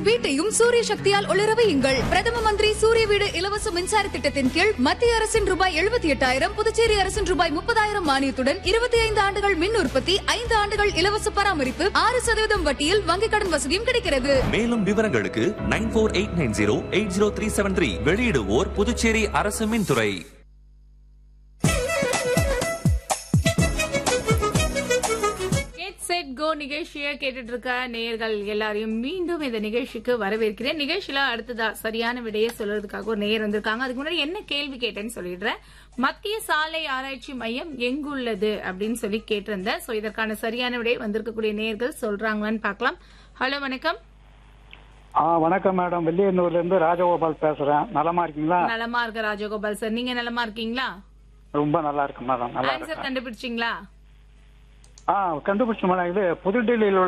வீட்டையும் சூரிய சக்தியால் ஒளிர வையுங்கள் பிரதம மந்திரி சூரிய வீடு இலவச மின்சார திட்டத்தின் கீழ் மத்திய அரசின் ரூபாய் எழுபத்தி எட்டாயிரம் புதுச்சேரி அரசின் ரூபாய் முப்பதாயிரம் மானியத்துடன் இருபத்தி ஐந்து ஆண்டுகள் மின் உற்பத்தி ஐந்து ஆண்டுகள் இலவச பராமரிப்பு ஆறு சதவீதம் வட்டியில் வங்கிக் கடன் வசதியும் கிடைக்கிறது மேலும் விவரங்களுக்கு nine four eight nine zero eight zero three seven three வெளியிடுவோர் புதுச்சேரி அரசு மின்துறை கெட் செட் கோ நிகழ்ச்சியை கேட்டுட்டு இருக்க நேயர்கள் எல்லாரையும் மீண்டும் இந்த நிகழ்ச்சிக்கு வரவேற்கிறேன் நிகழ்ச்சியில அடுத்ததா சரியான விடையை சொல்றதுக்காக ஒரு நேயர் வந்திருக்காங்க அதுக்கு முன்னாடி என்ன கேள்வி கேட்டேன்னு சொல்லிடுறேன் மத்திய சாலை ஆராய்ச்சி மையம் எங்குள்ளது அப்படின்னு சொல்லி கேட்டிருந்தேன் சோ இதற்கான சரியான விடை வந்திருக்கக்கூடிய நேயர்கள் சொல்றாங்களான்னு பார்க்கலாம் ஹலோ வணக்கம் ஆ வணக்கம் மேடம் வெள்ளியனூர்ல இருந்து ராஜகோபால் பேசுறேன் நலமா இருக்கீங்களா நலமா இருக்க ராஜகோபால் சார் நீங்க நலமா இருக்கீங்களா ரொம்ப நல்லா இருக்கு மேடம் நல்லா ஆன்சர் இருக்கு கண்டுபிடிச்சிங்களா ஆ கண்டுபிடிச்ச மேடம் இது புதுடெல்லியில் உள்ள